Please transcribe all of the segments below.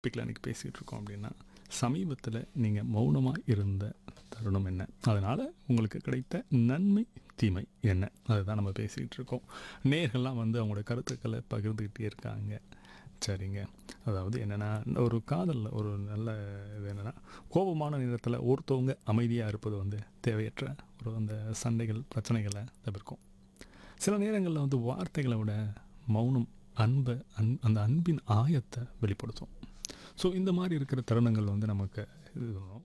டாப்பிக்கில் இன்றைக்கி பேசிகிட்டு இருக்கோம் அப்படின்னா சமீபத்தில் நீங்கள் மௌனமாக இருந்த தருணம் என்ன அதனால் உங்களுக்கு கிடைத்த நன்மை தீமை என்ன அதுதான் நம்ம பேசிகிட்டு இருக்கோம் நேர்கள்லாம் வந்து அவங்களோட கருத்துக்களை பகிர்ந்துக்கிட்டே இருக்காங்க சரிங்க அதாவது என்னென்னா ஒரு காதலில் ஒரு நல்ல இது என்னென்னா கோபமான நேரத்தில் ஒருத்தவங்க அமைதியாக இருப்பது வந்து தேவையற்ற ஒரு அந்த சண்டைகள் பிரச்சனைகளை தவிர்க்கும் சில நேரங்களில் வந்து வார்த்தைகளை விட மௌனம் அன்பை அன் அந்த அன்பின் ஆயத்தை வெளிப்படுத்தும் ஸோ இந்த மாதிரி இருக்கிற தருணங்கள் வந்து நமக்கு இது பண்ணணும்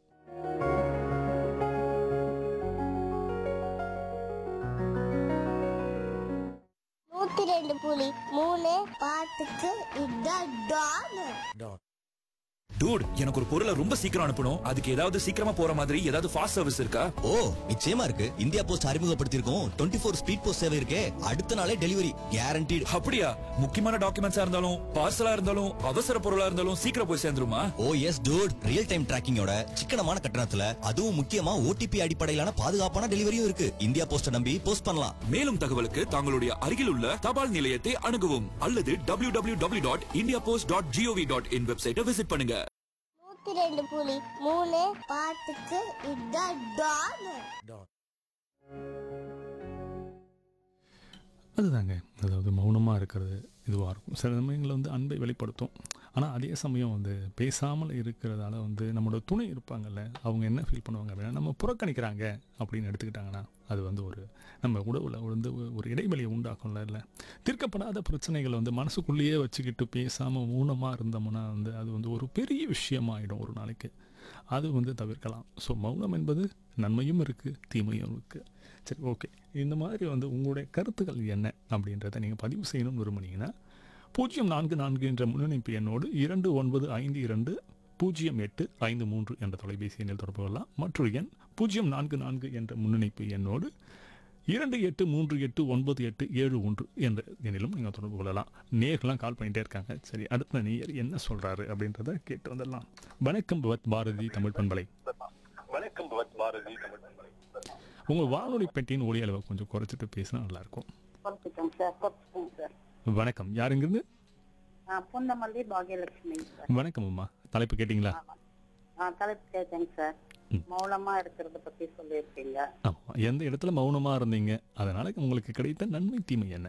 நூத்தி ரெண்டு புலி மூணு பாட்டுக்கு இதான் டான் டூட் எனக்கு ஒரு பொருளை ரொம்ப சீக்கிரம் அனுப்பணும் அதுக்கு ஏதாவது சீக்கிரமா போற மாதிரி ஏதாவது ஃபாஸ்ட் சர்வீஸ் இருக்கா ஓ நிச்சயமா இருக்கு இந்தியா போஸ்ட் அறிமுகப்படுத்தியிருக்கோம் டுவெண்ட்டி ஃபோர் ஸ்பீட் போஸ்ட் சேவை இருக்கே அடுத்த நாளே டெலிவரி கேரண்டீடு அப்படியா முக்கியமான டாக்குமெண்ட்ஸா இருந்தாலும் பார்சலா இருந்தாலும் அவசர பொருளா இருந்தாலும் சீக்கிரம் போய் சேர்ந்துருமா oh yes dude real time டிராக்கிங்கோட சிக்கனமான கட்டணத்துல அதுவும் முக்கியமா ஓடிபி அடிப்படையிலான பாதுகாப்பான டெலிவரியும் இருக்கு இந்தியா போஸ்ட நம்பி போஸ்ட் பண்ணலாம் மேலும் தகவலுக்கு தங்களுடைய அருகில் உள்ள தபால் நிலையத்தை அணுகவும் அல்லது W W W dot India post dot GOV dot in வெப்சைட்டை விசிட் பண்ணுங்க நூத்தி ரெண்டு புலி மூணு பாட்டுக்கு இதான் டான் அதுதாங்க அதாவது மௌனமாக இருக்கிறது இதுவாக இருக்கும் சில சமயங்களில் வந்து அன்பை வெளிப்படுத்தும் ஆனால் அதே சமயம் வந்து பேசாமல் இருக்கிறதால வந்து நம்மளோட துணை இருப்பாங்கல்ல அவங்க என்ன ஃபீல் பண்ணுவாங்க அப்படின்னா நம்ம புறக்கணிக்கிறாங்க அப்படின்னு எடுத்துக்கிட்டாங்கன்னா அது வந்து ஒரு நம்ம உடவுல வந்து ஒரு- ஒரு இடைவெளியை உண்டாக்கும்ல இல்லை தீர்க்கப்படாத பிரச்சனைகளை வந்து மனசுக்குள்ளேயே வச்சுக்கிட்டு பேசாமல் ஊனமாக இருந்தோம்னா வந்து அது வந்து ஒரு பெரிய விஷயமாயிடும் ஒரு நாளைக்கு அது வந்து தவிர்க்கலாம் ஸோ மௌனம் என்பது நன்மையும் இருக்குது தீமையும் இருக்குது சரி ஓகே இந்த மாதிரி வந்து உங்களுடைய கருத்துக்கள் என்ன அப்படின்றத நீங்கள் பதிவு செய்யணும்னு விரும்புனீங்கன்னா பூஜ்ஜியம் நான்கு நான்கு என்ற முன்னணிப்பு எண்ணோடு இரண்டு ஒன்பது ஐந்து இரண்டு பூஜ்ஜியம் எட்டு ஐந்து மூன்று என்ற தொலைபேசி எண்ணில் தொடர்பு கொள்ளலாம் மற்றொரு எண் பூஜ்ஜியம் நான்கு நான்கு என்ற முன்னணிப்பு எண்ணோடு இரண்டு எட்டு மூன்று எட்டு ஒன்பது எட்டு ஏழு ஒன்று என்ற எண்ணிலும் நீங்கள் தொடர்பு கொள்ளலாம் நேர்கள்லாம் கால் பண்ணிகிட்டே இருக்காங்க சரி அடுத்த நேயர் என்ன சொல்கிறாரு அப்படின்றத கேட்டு வந்துடலாம் வணக்கம் பவத் பாரதி தமிழ் பண்பலை வணக்கம் பவத் பாரதி தமிழ் பண்பலை. உங்கள் வானொலி பெட்டியின் ஒளி அளவை கொஞ்சம் குறைச்சிட்டு பேசினா நல்லாயிருக்கும் குறைச்சிட்டோங்க சார் குறைச்சிட்டோங்க சார் வணக்கம் யாருங்கிறது ஆ பொன்னமல்லி பாகியலட்சுமி சார் வணக்கம் அம்மா தலைப்பு கேட்டிங்களா ஆ தலைப்பு கேட்டேங்க சார் ம். மௌனமா இருக்கிறத பத்தி சொல்லியிருக்கீங்க ஆமாம் எந்த இடத்துல மௌனமாக இருந்தீங்க அதனால உங்களுக்கு கிடைத்த நன்மை தீமை என்ன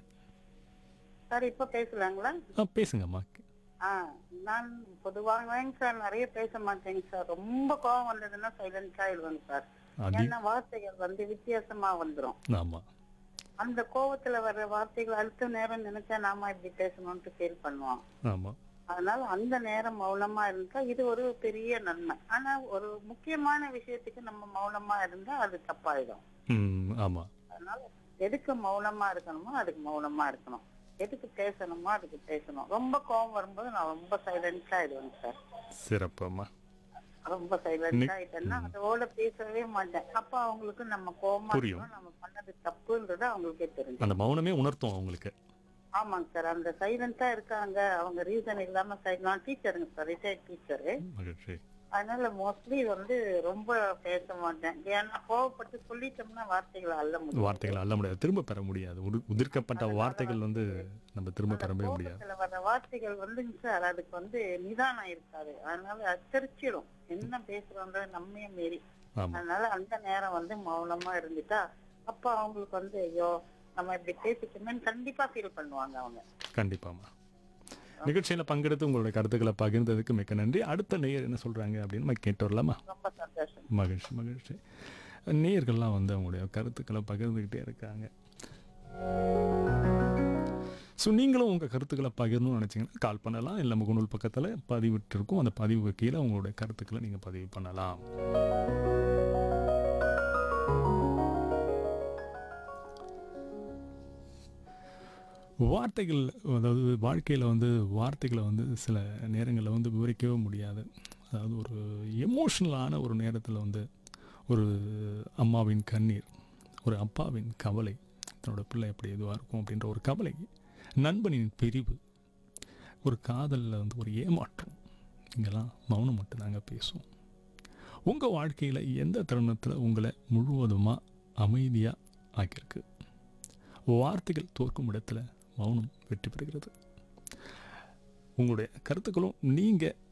சார் இப்போ பேசலாங்களா ஆ பேசுங்கம்மா ஆ நான் பொதுவாகவேங்க சார் நிறைய பேச மாட்டேங்க சார் ரொம்ப கோவம் வந்ததுன்னா சைலண்ட் ஆயிடுவேங்க சார் அதி ஏன்னா வார்த்தைகள் வந்து வித்தியாசமா வந்துரும் ஆமாம் அந்த கோவத்துல வர்ற வார்த்தைகள் அடுத்த நேரம் நினைச்சா நாம இப்படி பேசணும்னு ஃபீல் பண்ணுவோம் ஆமாம் அதனால அந்த நேரம் மௌனமா இருந்தா இது ஒரு பெரிய நன்மை ஆனா ஒரு முக்கியமான விஷயத்துக்கு நம்ம மௌனமா இருந்தா அது தப்பாயிடும் ம் ஆமாம் அதனால எதுக்கு மௌனமா இருக்கணுமோ அதுக்கு மௌனமா இருக்கணும் எதுக்கு பேசணுமோ அதுக்கு பேசணும் ரொம்ப கோவம் வரும்போது நான் ரொம்ப சைலண்டா ஆயிடுவேன் சார் சிறப்பும்மா ரொம்ப சைலண்டா ஆயிட்டேன்னா அதோட பேசவே மாட்டேன் அப்ப அவங்களுக்கு நம்ம கோவமா புரியும். இருக்கணும், நம்ம பண்ணது தப்புன்றது அவங்களுக்கே தெரியும் அந்த மௌனமே உணர்த்தும் அவங்களுக்கு ஆமாங்க சார் அந்த சைலண்டா இருக்காங்க அவங்க ரீசன் இல்லாம சை- நான் டீச்சருங்க சார் ரிட்டையர்ட் டீச்சரு மகிழ்ச்சி அதனால மோஸ்ட்லி வந்து ரொம்ப பேச மாட்டேன் ஏன்னா கோவப்பட்டு சொல்லிட்டோம்னா வார்த்தைகளை அள்ள முடியும் வார்த்தைகளை அள்ள முடியாது திரும்ப பெற முடியாது உதிர் உதிர்க்கப்பட்ட வார்த்தைகள் வந்து நம்ம திரும்ப பெறவே முடியாது கோபத்துல வர வார்த்தைகள் வந்துங்க சார் அதுக்கு வந்து நிதானம் இருக்காது அதனால அச்சரிச்சிடும் என்ன பேசுறோன்ற நம்மையும் மீறி ஆமாம் அதனால அந்த நேரம் வந்து மௌனமா இருந்துட்டா அப்ப அவங்களுக்கு வந்து ஐயோ நம்ம இப்படி பேசிட்டோமேன்னு கண்டிப்பா ஃபீல் பண்ணுவாங்க அவங்க கண்டிப்பாம்மா நிகழ்ச்சியில் பங்கெடுத்து உங்களுடைய கருத்துக்களை பகிர்ந்ததுக்கு மிக்க நன்றி அடுத்த நேயர் என்ன சொல்கிறாங்க அப்படின்னு நம்ம கேட்டு வரலாமா ரொம்ப சந்தோஷம் மகிழ்ச்சி மகிழ்ச்சி நேயர்கள்லாம் வந்து அவங்களுடைய கருத்துக்களை பகிர்ந்துக்கிட்டே இருக்காங்க ஸோ நீங்களும் உங்கள் கருத்துக்களை பகிரணும்னு நினச்சிங்கன்னா கால் பண்ணலாம் இல்லை முகநூல் பக்கத்தில் பதிவிட்டிருக்கும் அந்த பதிவுக்கு கீழே உங்களுடைய கருத்துக்களை நீங்கள் பதிவு பண்ணலாம் வார்த்தைகள் அதாவது வாழ்க்கையில் வந்து வார்த்தைகளை வந்து சில நேரங்களில் வந்து விவரிக்கவே முடியாது அதாவது ஒரு எமோஷ்னலான ஒரு நேரத்தில் வந்து ஒரு அம்மாவின் கண்ணீர் ஒரு அப்பாவின் கவலை தன்னோட பிள்ளை எப்படி எதுவாக இருக்கும் அப்படின்ற ஒரு கவலை நண்பனின் பிரிவு ஒரு காதலில் வந்து ஒரு ஏமாற்றம் இங்கெல்லாம் மௌனம் மட்டும்தாங்க பேசும் உங்கள் வாழ்க்கையில் எந்த தருணத்தில் உங்களை முழுவதுமாக அமைதியாக ஆக்கியிருக்கு வார்த்தைகள் தோற்கும் இடத்துல மௌனம் வெற்றி பெறுகிறது உங்களுடைய கருத்துக்களும் நீங்கள்